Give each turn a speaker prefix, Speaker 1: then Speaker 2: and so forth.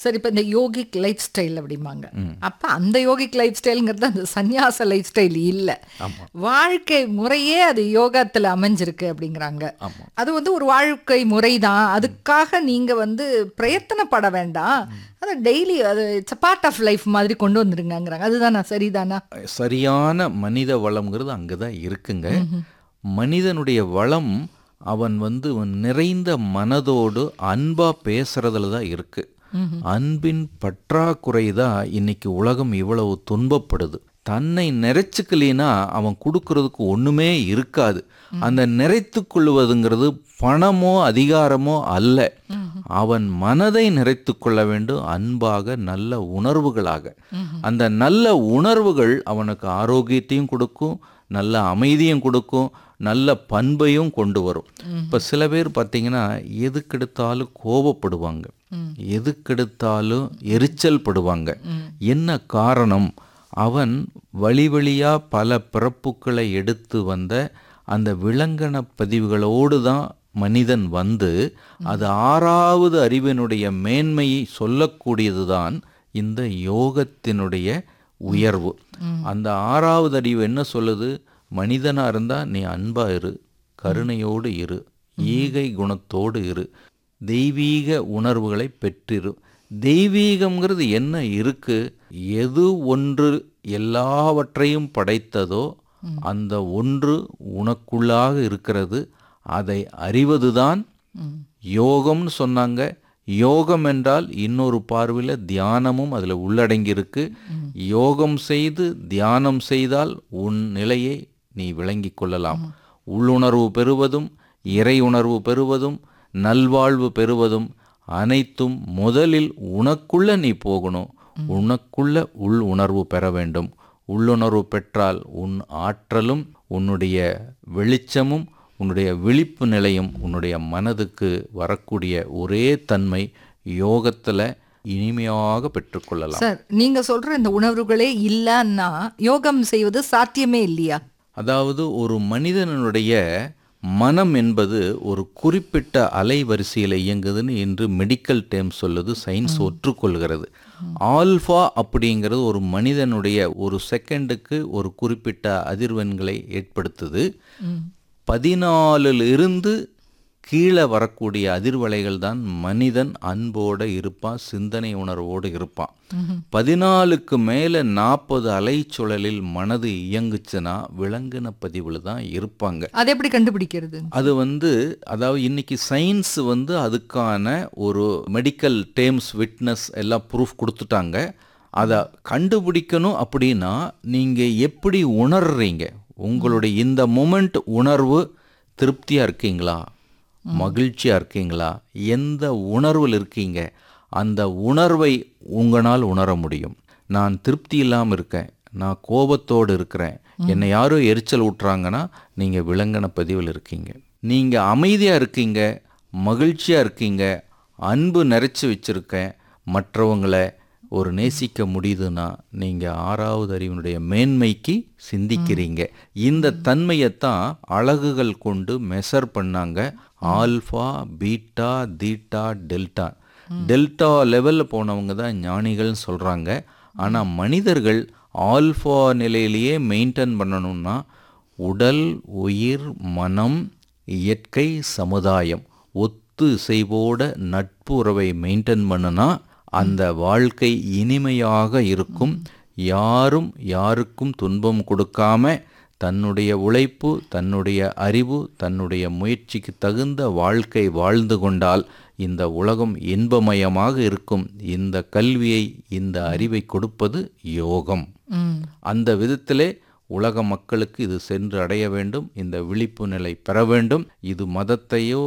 Speaker 1: சரி இப்போ இந்த யோகிக் லைஃப் ஸ்டைல் அப்படிம்பாங்க அப்போ அந்த யோகிக் லைஃப் ஸ்டைலுங்கிறது அந்த சந்நியாச லைஃப் ஸ்டைல் இல்லை வாழ்க்கை முறையே அது யோகத்தில் அமைஞ்சிருக்கு அப்படிங்கிறாங்க அது வந்து ஒரு வாழ்க்கை முறை தான் அதுக்காக நீங்கள் வந்து பிரயத்தனப்பட வேண்டாம் அதை டெய்லி அது இட்ஸ் பார்ட் ஆஃப் லைஃப் மாதிரி கொண்டு வந்துருங்கங்கிறாங்க அதுதானா சரிதானா
Speaker 2: சரியான மனித வளம்ங்கிறது அங்கே தான் இருக்குங்க மனிதனுடைய வளம் அவன் வந்து நிறைந்த மனதோடு அன்பா பேசுறதுல தான் இருக்கு அன்பின் பற்றாக்குறை தான் இன்னைக்கு உலகம் இவ்வளவு துன்பப்படுது தன்னை நிறைச்சுக்கலினா அவன் கொடுக்கறதுக்கு ஒண்ணுமே இருக்காது அந்த நிறைத்து கொள்வதுங்கிறது பணமோ அதிகாரமோ அல்ல அவன் மனதை நிறைத்து கொள்ள வேண்டும் அன்பாக நல்ல உணர்வுகளாக அந்த நல்ல உணர்வுகள் அவனுக்கு ஆரோக்கியத்தையும் கொடுக்கும் நல்ல அமைதியும் கொடுக்கும் நல்ல பண்பையும் கொண்டு வரும் இப்போ சில பேர் பார்த்தீங்கன்னா எதுக்கெடுத்தாலும் கோபப்படுவாங்க எதுக்கெடுத்தாலும் எரிச்சல் படுவாங்க என்ன காரணம் அவன் வழி வழியா பல பிறப்புகளை எடுத்து வந்த அந்த விலங்கன பதிவுகளோடு தான் மனிதன் வந்து அது ஆறாவது அறிவினுடைய மேன்மையை சொல்லக்கூடியதுதான் இந்த யோகத்தினுடைய உயர்வு அந்த ஆறாவது அறிவு என்ன சொல்லுது மனிதனா இருந்தா நீ அன்பா இரு கருணையோடு இரு ஈகை குணத்தோடு இரு தெய்வீக உணர்வுகளை பெற்றிரு தெய்வீகம்ங்கிறது என்ன இருக்கு எது ஒன்று எல்லாவற்றையும் படைத்ததோ அந்த ஒன்று உனக்குள்ளாக இருக்கிறது அதை அறிவதுதான் யோகம்னு சொன்னாங்க யோகம் என்றால் இன்னொரு பார்வையில் தியானமும் அதில் உள்ளடங்கி இருக்கு யோகம் செய்து தியானம் செய்தால் உன் நிலையை நீ விளங்கிக் கொள்ளலாம் உள்ளுணர்வு பெறுவதும் இறை உணர்வு பெறுவதும் நல்வாழ்வு பெறுவதும் அனைத்தும் முதலில் உனக்குள்ள நீ போகணும் உனக்குள்ள உள் உணர்வு பெற வேண்டும் உள்ளுணர்வு பெற்றால் உன் ஆற்றலும் உன்னுடைய வெளிச்சமும் உன்னுடைய விழிப்பு நிலையும் உன்னுடைய மனதுக்கு வரக்கூடிய ஒரே தன்மை யோகத்தில் இனிமையாக பெற்றுக்கொள்ளலாம்
Speaker 1: சார் நீங்க சொல்ற இந்த உணர்வுகளே இல்லைன்னா யோகம் செய்வது சாத்தியமே இல்லையா
Speaker 2: அதாவது ஒரு மனிதனுடைய மனம் என்பது ஒரு குறிப்பிட்ட அலைவரிசையில் இயங்குதுன்னு இன்று மெடிக்கல் டேம் சொல்லுது சயின்ஸ் ஒற்றுக்கொள்கிறது ஆல்ஃபா அப்படிங்கிறது ஒரு மனிதனுடைய ஒரு செகண்டுக்கு ஒரு குறிப்பிட்ட அதிர்வெண்களை ஏற்படுத்துது பதினாலில் இருந்து கீழே வரக்கூடிய அதிர்வலைகள் தான் மனிதன் அன்போடு இருப்பான் சிந்தனை உணர்வோடு இருப்பான் பதினாலுக்கு மேலே நாற்பது அலைச்சுழலில் மனது இயங்குச்சுன்னா விலங்கின பதிவில் தான் இருப்பாங்க
Speaker 1: அதை எப்படி கண்டுபிடிக்கிறது
Speaker 2: அது வந்து அதாவது இன்னைக்கு சயின்ஸ் வந்து அதுக்கான ஒரு மெடிக்கல் டேம்ஸ் விட்னஸ் எல்லாம் ப்ரூஃப் கொடுத்துட்டாங்க அதை கண்டுபிடிக்கணும் அப்படின்னா நீங்கள் எப்படி உணர்றீங்க உங்களுடைய இந்த மொமெண்ட் உணர்வு திருப்தியாக இருக்கீங்களா மகிழ்ச்சியாக இருக்கீங்களா எந்த உணர்வில் இருக்கீங்க அந்த உணர்வை உங்களால் உணர முடியும் நான் திருப்தி இல்லாமல் இருக்கேன் நான் கோபத்தோடு இருக்கிறேன் என்னை யாரோ எரிச்சல் ஊட்டுறாங்கன்னா நீங்கள் விலங்கின பதிவில் இருக்கீங்க நீங்கள் அமைதியாக இருக்கீங்க மகிழ்ச்சியாக இருக்கீங்க அன்பு நிறைச்சி வச்சுருக்கேன் மற்றவங்களை ஒரு நேசிக்க முடியுதுன்னா நீங்கள் ஆறாவது அறிவினுடைய மேன்மைக்கு சிந்திக்கிறீங்க இந்த தன்மையைத்தான் அழகுகள் கொண்டு மெஷர் பண்ணாங்க alpha beta theta delta delta லெவலில் போனவங்க தான் ஞானிகள்னு சொல்கிறாங்க ஆனால் மனிதர்கள் ஆல்ஃபா நிலையிலேயே மெயின்டைன் பண்ணணும்னா உடல் உயிர் மனம் இயற்கை சமுதாயம் ஒத்து இசைவோட நட்பு உறவை மெயின்டைன் பண்ணுனா அந்த வாழ்க்கை இனிமையாக இருக்கும் யாரும் யாருக்கும் துன்பம் கொடுக்காம தன்னுடைய உழைப்பு தன்னுடைய அறிவு தன்னுடைய முயற்சிக்கு தகுந்த வாழ்க்கை வாழ்ந்து கொண்டால் இந்த உலகம் இன்பமயமாக இருக்கும் இந்த கல்வியை இந்த அறிவை கொடுப்பது யோகம் அந்த விதத்திலே உலக மக்களுக்கு இது சென்று அடைய வேண்டும் இந்த விழிப்பு நிலை பெற வேண்டும் இது மதத்தையோ